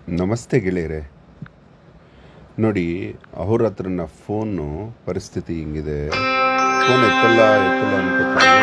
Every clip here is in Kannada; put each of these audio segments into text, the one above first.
ನಮಸ್ತೆ ಗೆಳೆಯರೆ ನೋಡಿ ಅವ್ರ ಹತ್ರನ ಫೋನು ಪರಿಸ್ಥಿತಿ ಹಿಂಗಿದೆ ಫೋನ್ ಎತ್ತಲ್ಲ ಎತ್ತಲ್ಲ ಅನ್ಕೋತಾರೆ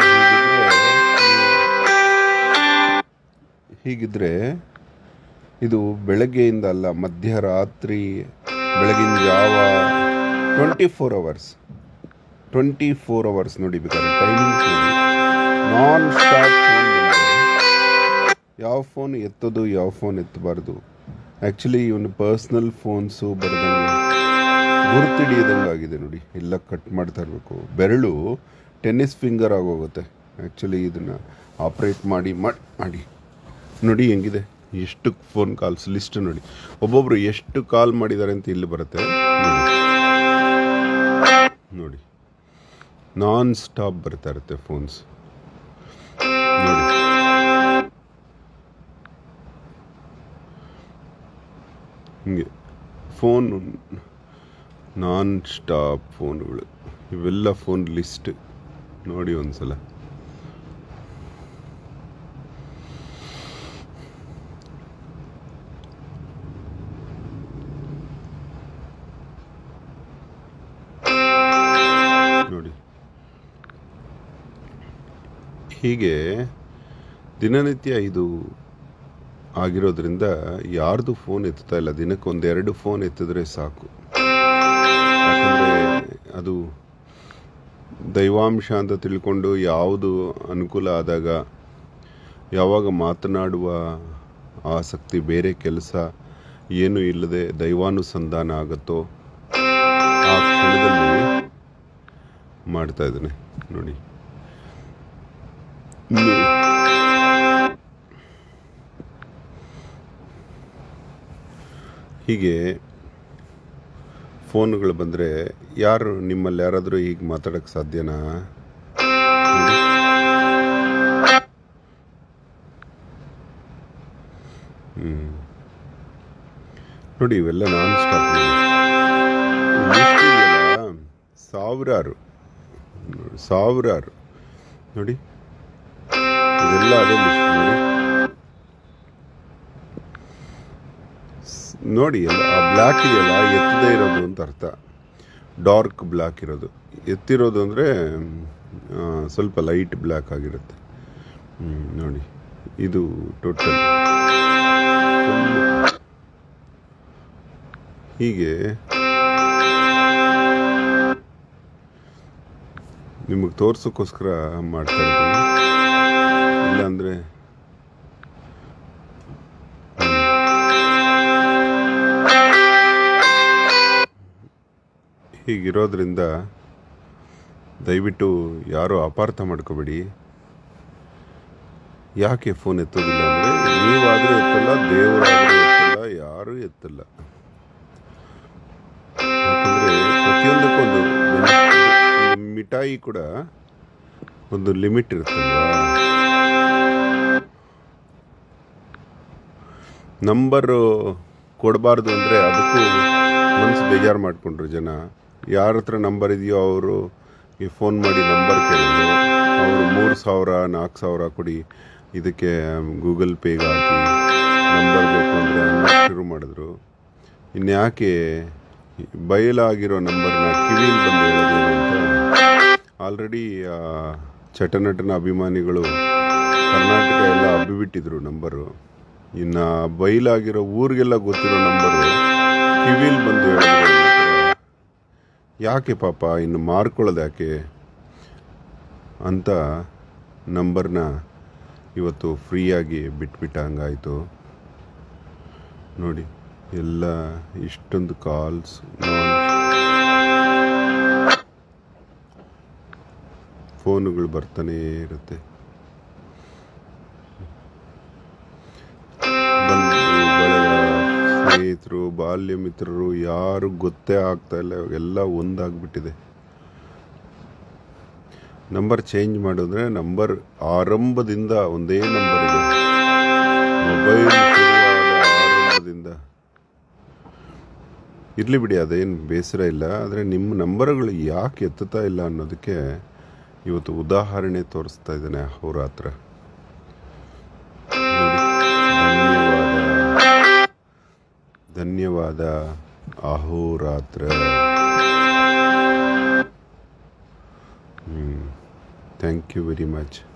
ಹೀಗಿದ್ರೆ ಇದು ಬೆಳಗ್ಗೆಯಿಂದ ಅಲ್ಲ ಮಧ್ಯರಾತ್ರಿ ಬೆಳಗಿನ ಜಾವ twenty four hours twenty four hours ನೋಡಿ ಬೇಕಾದ್ರೆ ಟೈಮಿಂಗ್ಸ್ ನೋಡಿ ನಾನ್ ಸ್ಟಾಪ್ ಫೋನ್ ಯಾವ ಫೋನ್ ಎತ್ತೋದು ಯಾವ ಫೋನ್ ಎತ್ತಬಾರ್ದು ಆ್ಯಕ್ಚುಲಿ ಇವನು ಪರ್ಸ್ನಲ್ ಫೋನ್ಸು ಬರ್ದಂಗೆ ಗುರುತಿಡಿಯದಂಗೆ ಆಗಿದೆ ನೋಡಿ ಎಲ್ಲ ಕಟ್ ಮಾಡ್ತಾ ಇರಬೇಕು ಬೆರಳು ಟೆನ್ನಿಸ್ ಫಿಂಗರ್ ಆಗೋಗುತ್ತೆ ಆ್ಯಕ್ಚುಲಿ ಇದನ್ನು ಆಪ್ರೇಟ್ ಮಾಡಿ ಮಾಡಿ ಮಾಡಿ ನೋಡಿ ಹೆಂಗಿದೆ ಎಷ್ಟು ಫೋನ್ ಕಾಲ್ಸ್ ಲಿಸ್ಟ್ ನೋಡಿ ಒಬ್ಬೊಬ್ರು ಎಷ್ಟು ಕಾಲ್ ಮಾಡಿದ್ದಾರೆ ಅಂತ ಇಲ್ಲಿ ಬರುತ್ತೆ ನೋಡಿ ನೋಡಿ ನಾನ್ ಸ್ಟಾಪ್ ಬರ್ತಾ ಇರುತ್ತೆ ಫೋನ್ಸ್ ನೋಡಿ ಹಿಂಗೆ ಫೋನ್ ನಾನ್ ಸ್ಟಾಪ್ ಫೋನ್ಗಳು ಇವೆಲ್ಲ ಫೋನ್ ಲಿಸ್ಟ್ ನೋಡಿ ಒಂದ್ಸಲ ನೋಡಿ ಹೀಗೆ ದಿನನಿತ್ಯ ಇದು ಆಗಿರೋದ್ರಿಂದ ಯಾರ್ದು ಫೋನ್ ಎತ್ತುತ್ತಾ ಇಲ್ಲ ದಿನಕ್ಕೆ ಒಂದೆರಡು ಫೋನ್ ಎತ್ತಿದ್ರೆ ಸಾಕು ಯಾಕಂದರೆ ಅದು ದೈವಾಂಶ ಅಂತ ತಿಳ್ಕೊಂಡು ಯಾವುದು ಅನುಕೂಲ ಆದಾಗ ಯಾವಾಗ ಮಾತನಾಡುವ ಆಸಕ್ತಿ ಬೇರೆ ಕೆಲಸ ಏನು ಇಲ್ಲದೆ ದೈವಾನುಸಂಧಾನ ಆಗುತ್ತೋ ಆ ಕ್ಷಣದಲ್ಲಿ ಮಾಡ್ತಾ ಇದ್ದಾನೆ ನೋಡಿ ಇನ್ನು ಹೀಗೆ ಫೋನ್ಗಳು ಬಂದರೆ ಯಾರು ನಿಮ್ಮಲ್ಲಿ ಯಾರಾದರೂ ಹೀಗೆ ಮಾತಾಡೋಕ್ಕೆ ಸಾಧ್ಯನಾ ನೋಡಿ. ಹ್ಮ್. ನೋಡಿ ಇವೆಲ್ಲ ನಾನ್ ಸ್ಟಾಪ್ ಸಾವಿರಾರು ನೋಡಿ, ಸಾವಿರಾರು ನೋಡಿ ಇದೆಲ್ಲ ಅದೇ ಲಿಸ್ಟ್ ನೋಡಿ ಸ್- ನೋಡಿ ಎಲ್ಲ ಆ ಬ್ಲ್ಯಾಕ್ ಇದೆಯಲ್ಲ ಎತ್ತದೇ ಇರೋದು ಅಂತ ಅರ್ಥ ಡಾರ್ಕ್ ಬ್ಲ್ಯಾಕ್ ಇರೋದು ಎತ್ತಿರೋದು ಅಂದರೆ ಸ್ವಲ್ಪ ಲೈಟ್ ಬ್ಲ್ಯಾಕ್ ಆಗಿರುತ್ತೆ ಹ್ಮ್, ನೋಡಿ ಇದು ಟೋಟಲ್ ಹೀಗೆ ನಿಮಗೆ ತೋರ್ಸೋಕ್ಕೋಸ್ಕರ ಮಾಡ್ತಾ ಇದ್ದೀನಿ ಇಲ್ಲಾಂದರೆ ಹೀಗಿರೋದ್ರಿಂದ ದಯವಿಟ್ಟು ಯಾರು ಅಪಾರ್ಥ ಮಾಡ್ಕೋಬೇಡಿ ಯಾಕೆ ಫೋನ್ ಎತ್ತೋದಿಲ್ಲ ಅಂದರೆ ನೀವಾದರೂ ಎತ್ತಲ್ಲ ದೇವರಾದರೂ ಎತ್ತಲ್ಲ ಯಾರೂ ಎತ್ತಲ್ಲ ಯಾಕಂದರೆ ಪ್ರತಿಯೊಂದಕ್ಕೊಂದು ಒಂದು ಮಿಠಾಯಿ ಕೂಡ ಒಂದು ಲಿಮಿಟ್ ಇರುತ್ತಲ್ವಾ ನಂಬರು ಕೊಡಬಾರ್ದು ಅಂದರೆ ಅದಕ್ಕೂ ಮನಸ್ಸು ಬೇಜಾರು ಮಾಡಿಕೊಂಡ್ರು ಜನ ಯಾರ ಹತ್ರ ನಂಬರ್ ಇದೆಯೋ ಅವರು ಫೋನ್ ಮಾಡಿ ನಂಬರ್ ಕೇಳಿದ್ರು ಅವರು ಮೂರು ಸಾವಿರ ನಾಲ್ಕು ಸಾವಿರ ಕೊಡಿ ಇದಕ್ಕೆ ಗೂಗಲ್ ಪೇಗೆ ಹಾಕಿ ನಂಬರ್ ಬೇಕು ಅಂದರೆ ಅನ್ನೋಕೆ ಶುರು ಮಾಡಿದ್ರು ಇನ್ಯಾಕೆ ಬಯಲಾಗಿರೋ ನಂಬರ್ನ ಕಿವಿಲಿ ಬಂದು ಹೇಳೋದೇನು ಅಂತ ಆಲ್ರೆಡಿ ಚಟನಟನ ಅಭಿಮಾನಿಗಳು ಕರ್ನಾಟಕ ಎಲ್ಲ ಹಬ್ಬಿಬಿಟ್ಟಿದ್ರು ನಂಬರು ಇನ್ನು ಬಯಲಾಗಿರೋ ಊರಿಗೆಲ್ಲ ಗೊತ್ತಿರೋ ನಂಬರು ಕಿವಿಲಿ ಬಂದು ಹೇಳಿದ್ರು ಯಾಕೆ ಪಾಪ ಇನ್ನು ಮಾರ್ಕೊಳ್ಳೋದು ಯಾಕೆ ಅಂತ ನಂಬರ್ನ ಇವತ್ತು ಫ್ರೀಯಾಗಿ ಬಿಟ್ಬಿಟ್ಟ ಹಂಗಾಯಿತು ನೋಡಿ ಎಲ್ಲ ಇಷ್ಟೊಂದು ಕಾಲ್ಸ್ ಫೋನುಗಳು ಬರ್ತಾನೇ ಇರುತ್ತೆ ಬಂಧು ಬಳಗ ಸ್ನೇಹಿತರು ಬಾಲ್ಯ ಮಿತ್ರರು ಯಾರು ಗೊತ್ತೇ ಆಗ್ತಾ ಇಲ್ಲ ಇವಾಗೆಲ್ಲ ಒಂದಾಗ್ಬಿಟ್ಟಿದೆ ನಂಬರ್ ಚೇಂಜ್ ಮಾಡಿದ್ರೆ ನಂಬರ್ ಆರಂಭದಿಂದ ಒಂದೇ ನಂಬರ್ ಇದೆ ಮೊಬೈಲ್ ಆರಂಭದಿಂದ ಇರಲಿ ಬಿಡಿ ಅದೇನು ಬೇಸರ ಇಲ್ಲ ಆದರೆ ನಿಮ್ಮ ನಂಬರ್ಗಳು ಯಾಕೆ ಎತ್ತುತ್ತಾ ಇಲ್ಲ ಅನ್ನೋದಕ್ಕೆ ಇವತ್ತು ಉದಾಹರಣೆ ತೋರಿಸ್ತಾ ಇದ್ದಾನೆ ಅವ್ರ ಹತ್ರ ನೋಡಿ, ಧನ್ಯವಾದ ಧನ್ಯವಾದ ಅಹೋರಾತ್ರ ಥ್ಯಾಂಕ್ ಯು ವೆರಿ ಮಚ್